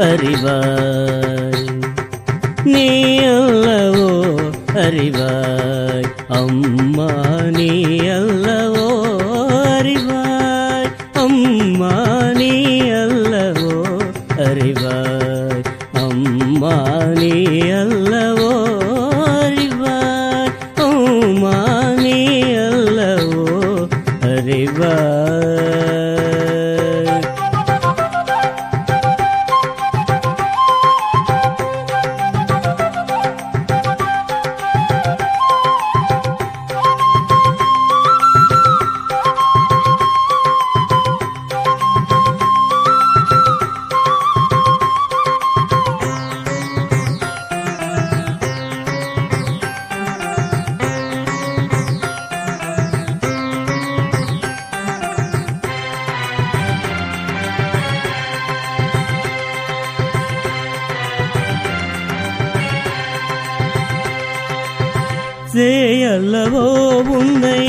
அறிவாய் நீ அல்லவோ அறிவாய் அம்மா நீ அல்லவோ அறிவாய் அம்மா நீ அல்லவோ அறிவாய் அம்மா நீ அல்லவோ அறிவாய் அம்மா நீ அல்லவோ அறிவாய் சேயல்லவோ உன்னை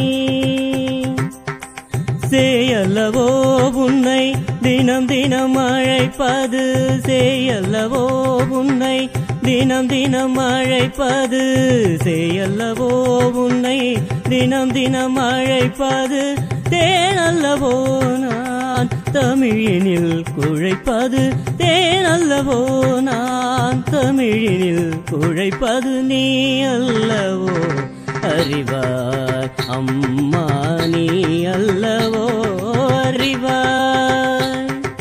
சேயல்லவோ உன்னை தினம் தினம் அழைப்பது சேயல்லவோ உன்னை தினம் தினம் அழைப்பது சேயல்லவோ உன்னை தினம் தினம் அழைப்பது தேனல்லவோ நான் தமிழினில் குழைப்பது தேனல்லவோ நான் தமிழினில் குழைப்பது நீ அல்லவோ அறிவாய் அம்மா நீ அல்லவோ அறிவாய்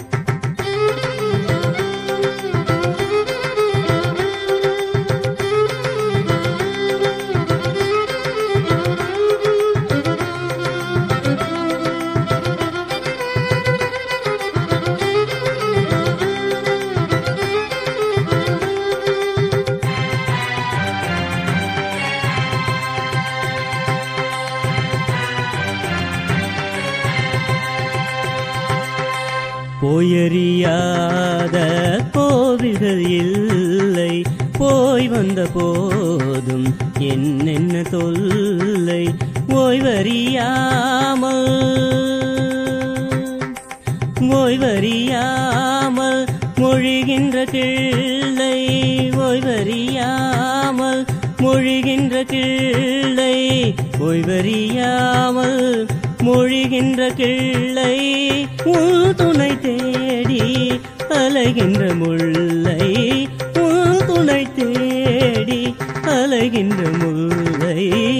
போயறியாத கோவில்கள் இல்லை போய் வந்த போதும் என்னென்ன தொல்லை ஓய்வறியாமல் ஓய்வறியாமல் மொழிகின்ற கிள்ளை ஓய்வறியாமல் மொழிகின்ற கிள்ளை ஓய்வறியாமல் மொழிகின்ற கிள்ளை உள் துணை தேடி அலைகின்ற முல்லை உள் துணை தேடி அலைகின்ற முல்லை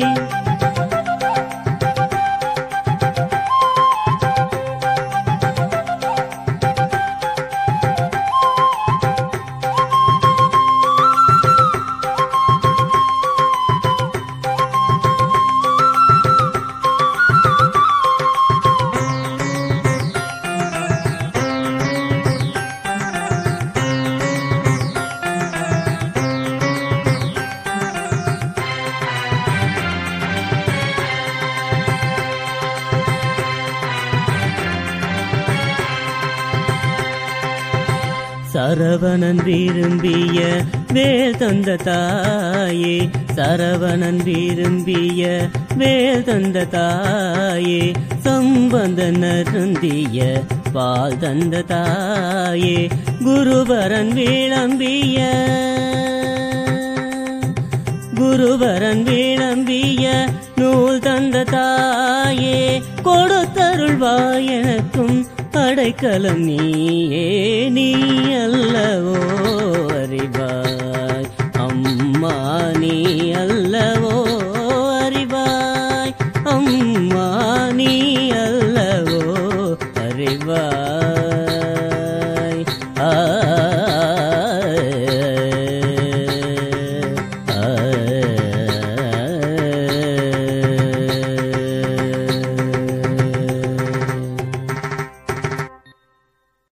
சரவணன் விரும்பிய வேல் தந்த தாயே சரவணன் விரும்பிய வேல் தந்த தாயே சம்பந்தன் அருந்திய பால் தந்த தாயே குருபரன் விளம்பிய குருபரன் விளம்பிய நூல் தந்த தாயே கொடுத்தருள்வாய் எனக்கும் அடைக்கலம் நீயே நீ அல்லவோ அறிவாய் அம்மா நீ அல்லவோ அறிவாய் அம்மா நீ அல்லவோ அறிவாய் ஆ